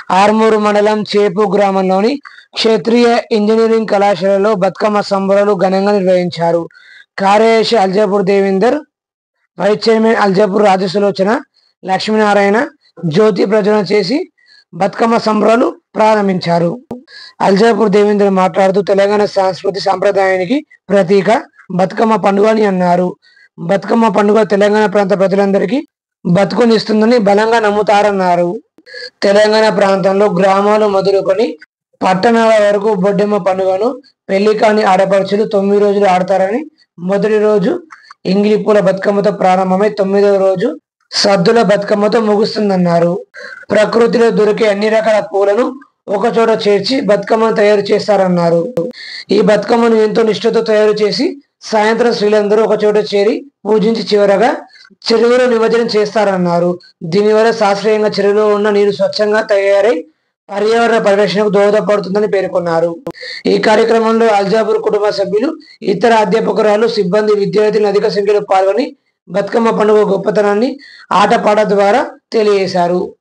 ఆర్మూరు మండలం చేపు గ్రామంలోని క్షత్రియ ఇంజనీరింగ్ కళాశాలలో బతుకమ్మ సంబరాలు ఘనంగా నిర్వహించారు కార్యదర్శి అల్జాపూర్ దేవేందర్ వైస్ చైర్మన్ అల్జాపూర్ రాజసులోచన లక్ష్మీనారాయణ జ్యోతి ప్రజ్వలన చేసి బతుకమ్మ సంబరాలు ప్రారంభించారు అల్జాపూర్ దేవేందర్ మాట్లాడుతూ తెలంగాణ సంస్కృతి సాంప్రదాయానికి ప్రతీక బతుకమ్మ పండుగ అని అన్నారు బతుకమ్మ పండుగ తెలంగాణ ప్రాంత ప్రజలందరికీ బతుకునిస్తుందని బలంగా నమ్ముతారన్నారు తెలంగాణ ప్రాంతంలో గ్రామాలు మొదలుకొని పట్టణాల వరకు బొడ్డెమ్మ పండుగను పెళ్లి కాని ఆడపడుచులు తొమ్మిది రోజులు ఆడతారని మొదటి రోజు ఇంగిలి పూల బతుకమ్మతో ప్రారంభమై తొమ్మిదవ రోజు సద్దుల బతుకమ్మతో ముగుస్తుందన్నారు ప్రకృతిలో దొరికే అన్ని రకాల పూలను ఒక చోట చేర్చి బతుకమ్మను తయారు చేస్తారన్నారు ఈ బతుకమ్మను ఎంతో నిష్ఠతో తయారు చేసి సాయంత్రం స్త్రీలందరూ ఒక చోట చేరి పూజించి చివరగా చెరువులో నిమజ్జనం చేస్తారన్నారు దీనివల్ల శాస్త్రీయంగా చెరువులో ఉన్న నీరు స్వచ్ఛంగా తయారై పర్యావరణ పరిరక్షణకు దోహదపడుతుందని పేర్కొన్నారు ఈ కార్యక్రమంలో అల్జాపూర్ కుటుంబ సభ్యులు ఇతర అధ్యాపకురాలు సిబ్బంది విద్యార్థులు అధిక సంఖ్యలో పాల్గొని బతుకమ్మ పండుగ గొప్పతనాన్ని ఆటపాట ద్వారా తెలియజేశారు